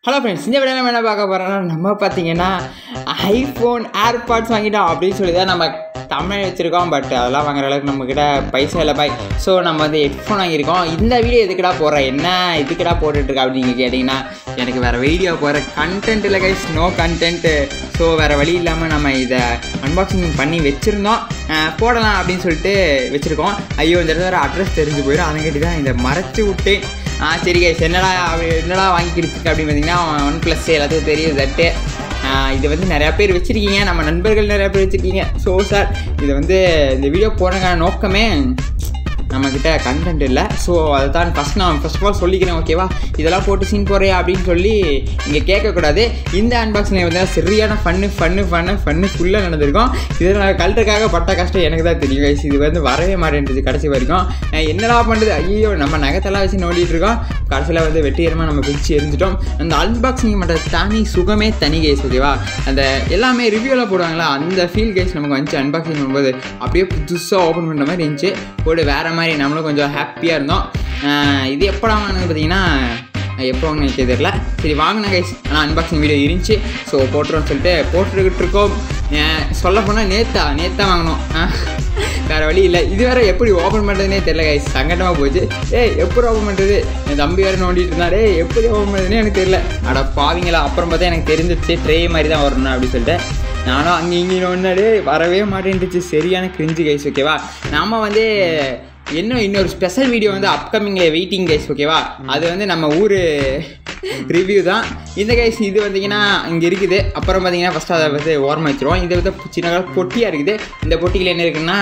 Hello friends இந்த video நம்ம என்ன பார்க்க போகிறோம்னா நம்ம பார்த்தீங்கன்னா ஐஃபோன் ஏர்பாட்ஸ் வாங்கிட்டோம் அப்படின்னு சொல்லி தான் நம்ம தமிழ் வச்சுருக்கோம் பட் அதெல்லாம் வாங்குற அளவுக்கு நம்மக்கிட்ட பைசா இல்லை பாய் ஸோ நம்ம வந்து ஹெட்ஃபோன் வாங்கியிருக்கோம் இந்த வீடியோ எதுக்குடா போடுறேன் என்ன இதுக்குடா போட்டுட்ருக்கா அப்படின்னு நீங்கள் கேட்டிங்கன்னா எனக்கு வேறு வீடியோ போகிற கண்டென்ட் இல்லை கைஸ் நோ கண்டென்ட்டு ஸோ வேறு வழி இல்லாமல் நம்ம இதை அன்பாக்சிங் பண்ணி வச்சுருந்தோம் அஹ் போடலாம் அப்படின்னு சொல்லிட்டு வச்சுருக்கோம் ஐயோ இந்த இடத்துல அட்ரஸ் தெரிஞ்சு போயிடும் அதங்காட்டி தான் இதை மறைச்சி விட்டேன் ஆ சரி கைஸ் என்னடா அப்படி என்னடா வாங்கி கொடுத்துருக்கு அப்படின்னு பார்த்தீங்கன்னா ஒன் ப்ளஸ் எல்லாத்துக்கும் தெரியும் தட்டு இது வந்து நிறையா பேர் வச்சுருக்கீங்க நம்ம நண்பர்கள் நிறையா பேர் வச்சுருக்கீங்க ஸோ சார் இது வந்து இந்த வீடியோ போடுறதுக்கான நோக்கமே நம்மக்கிட்ட கண்டென்ட் இல்லை ஸோ அதை தான் ஃபஸ்ட் நான் ஃபஸ்ட் ஆஃப் ஆல் சொல்லிக்கிறேன் ஓகேவா இதெல்லாம் போட்டு சீன் போடுறியா அப்படின்னு சொல்லி இங்கே கேட்கக்கூடாது இந்த அன்பாக்சிங் வந்து சரியான ஃபன்னு ஃபன்னு ஃபன்னு ஃபன்னு ஃபுல்லாக நடந்திருக்கும் இதில் நான் கல்ட்டுக்காக பட்ட கஷ்டம் எனக்கு தான் தெரியும் guys. இது வந்து வரவே மாட்டேன்றது கடைசி வரைக்கும் நான் என்னடா பண்ணுறது ஐயோ நம்ம நகத்தெல்லாம் வச்சு நோண்டிட்டு இருக்கோம் கடைசியில் வந்து வெற்றிகரமாக நம்ம பிரித்து எரிஞ்சிட்டோம் அந்த அன்பாக்சிங் பண்ணுற தனி சுகமே தனி கேஸ் ஓகேவா அந்த எல்லாமே ரிவ்யூவில் போடுவாங்களா அந்த ஃபீல் கேஸ் நமக்கு வந்துச்சு அன்பாக்சிங் பண்ணும்போது அப்படியே புதுசாக ஓப்பன் பண்ணுற மாதிரி இருந்துச்சு போட்டு வேறு மாதிரி நம்மளும் கொஞ்சம் ஹாப்பியாக இருந்தோம் ஆஹ் இது எப்படா வாங்கினது பார்த்தீங்கன்னா எப்போ வாங்கினு எனக்கு தெரியல சரி வாங்கின கைஸ் ஆனால் அன்பாக்சிங் வீடியோ இருந்துச்சு ஸோ போட்டுருவோம்னு சொல்லிட்டு போட்டுக்கிட்டு இருக்கோம் சொல்ல போனால் நேத்தா நேத்தா வாங்கினோம் ஆஹ், வேறு வழி இல்லை இது வேற எப்படி ஓப்பன் பண்ணுறதுனே தெரியல கைஸ் சங்கடமாக போச்சு ஏய் எப்படி ஓப்பன் பண்ணுறது என் தம்பி வேறு நோண்டிட்டு இருந்தாரு "ஏய், எப்படி ஓப்பன் பண்ணுறதுனே எனக்கு தெரியல அட பாவிங்களா அப்புறம் பார்த்தா எனக்கு தெரிஞ்சிச்சு ட்ரே மாதிரி தான் வரணும் அப்படின்னு சொல்லிட்டு நானும் அங்கே இங்கே ஒன்னாலே வரவே மாட்டேன்ட்டுச்சு சரியான கிரிஞ்சு கைஸ் ஓகேவா நாம வந்து இன்னும் இன்னொரு ஸ்பெஷல் வீடியோ வந்து அப்கமிங்கில் வெயிட்டிங் கைஸ் ஓகேவா அது வந்து நம்ம ஊர் ரிவ்யூ தான் இந்த கைஸ் இது வந்தீங்கன்னா இங்கே இருக்குது அப்புறம் பார்த்தீங்கன்னா ஃபஸ்ட்டு அதை வந்து ஓரமாக வச்சுருவோம் இது வந்து சின்ன பொட்டியாக இருக்குது இந்த பொட்டியில் என்ன இருக்குன்னா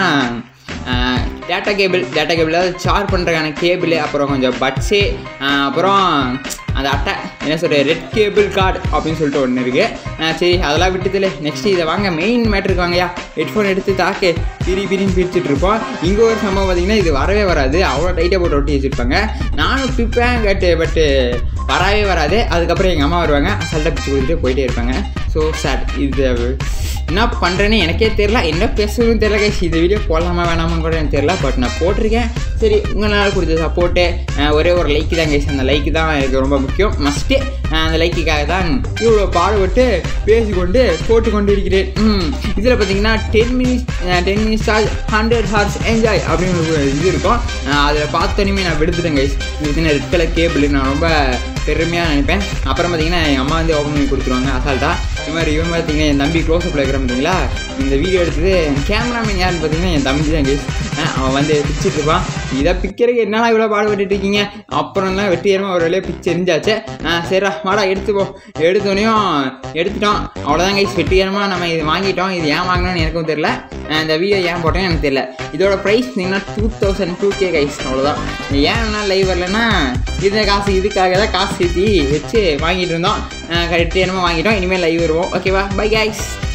டேட்டா கேபிள் டேட்டா கேபிள் அதாவது சார்ஜ் பண்ணுறதுக்கான கேபிள் அப்புறம் கொஞ்சம் பட்ஸு அப்புறம் அந்த அட்டை என்ன சொல்கிறது ரெட் கேபிள் கார்டு அப்படின்னு சொல்லிட்டு ஒன்று இருக்குது சரி அதெல்லாம் விட்டுதில்ல நெக்ஸ்ட் இதை வாங்க மெயின் மேட்ருக்கு வாங்கயா ஹெட்ஃபோன் எடுத்து தாக்கு பிரி பிரின்னு பிரிச்சுட்டு இருப்போம் இங்கே ஒரு சம்பவம் பார்த்தீங்கன்னா இது வரவே வராது அவ்வளோ டைட்டாக போட்டு ஒட்டி வச்சுருப்பாங்க நானும் பிப்பேன் கேட்டு பட்டு வரவே வராது அதுக்கப்புறம் எங்கள் அம்மா வருவாங்க அசால்ட்டாக பிச்சு கொடுத்துட்டு போயிட்டே இருப்பாங்க ஸோ சார் இது என்ன பண்ணுறேன்னு எனக்கே தெரில என்ன பேசுறதுன்னு தெரில கைஸ் இந்த வீடியோ போடலாமா வேணாமான்னு கூட எனக்கு தெரில பட் நான் போட்டிருக்கேன் சரி உங்களால் கொடுத்த சப்போர்ட்டு ஒரே ஒரு லைக்கு தான் கைஸ் அந்த லைக்கு தான் எனக்கு ரொம்ப முக்கியம் மஸ்ட்டு அந்த லைக்குக்காக தான் இவ்வளோ பாடுபட்டு பேசிக்கொண்டு போட்டு கொண்டு இருக்கிறேன் ம் இதில் பார்த்தீங்கன்னா ten minutes ten minutes or hundred hours enjoy அப்படின்னு ஒரு இது இருக்கும் அதில் பார்த்தோன்னே நான் விடுத்துட்டேன் கைஸ் இது ரெட் கலர் கேபிள் நான் ரொம்ப பெருமையாக நினைப்பேன் அப்புறம் பார்த்தீங்கன்னா என் அம்மா வந்து ஓப்பன் பண்ணி கொடுத்துருவாங்க அசால்ட்டாக இது மாதிரி இவன் பார்த்தீங்கன்னா என் தம்பி க்ளோஸ் அப்பில் இருக்கிற பார்த்தீங்களா இந்த வீடியோ எடுத்தது கேமராமேன் யாருன்னு பார்த்தீங்கன்னா என் தம்பி தான் கேஸ் அவன் வந்து பிச்சுட்டு இருப்பான் இதை பிக்கிறதுக்கு என்னடா இவ்வளோ பாடுபட்டு இருக்கீங்க அப்புறம் தான் வெற்றிகரமாக ஒரு வேலையை பிச்சு எரிஞ்சாச்சு ஆ சரிடா வாடா எடுத்துப்போம் எடுத்தோடனையும் எடுத்துட்டோம் அவ்வளோதான் கைஸ் வெற்றிகரமாக நம்ம இது வாங்கிட்டோம் இது ஏன் வாங்கினோன்னு எனக்கும் தெரில இந்த வீடியோ ஏன் போட்டேன்னு எனக்கு தெரியல இதோட ப்ரைஸ் பார்த்தீங்கன்னா two thousand two K guys அவ்வளோதான் ஏன்னா லைவ் வரலன்னா இந்த காசு இதுக்காக தான் காசு சேர்த்தி வச்சு வாங்கிட்டு இருந்தோம் கரெக்டாக என்னமோ வாங்கிட்டோம் இனிமேல் லைவ் வருவோம் ஓகேவா பை கைஸ்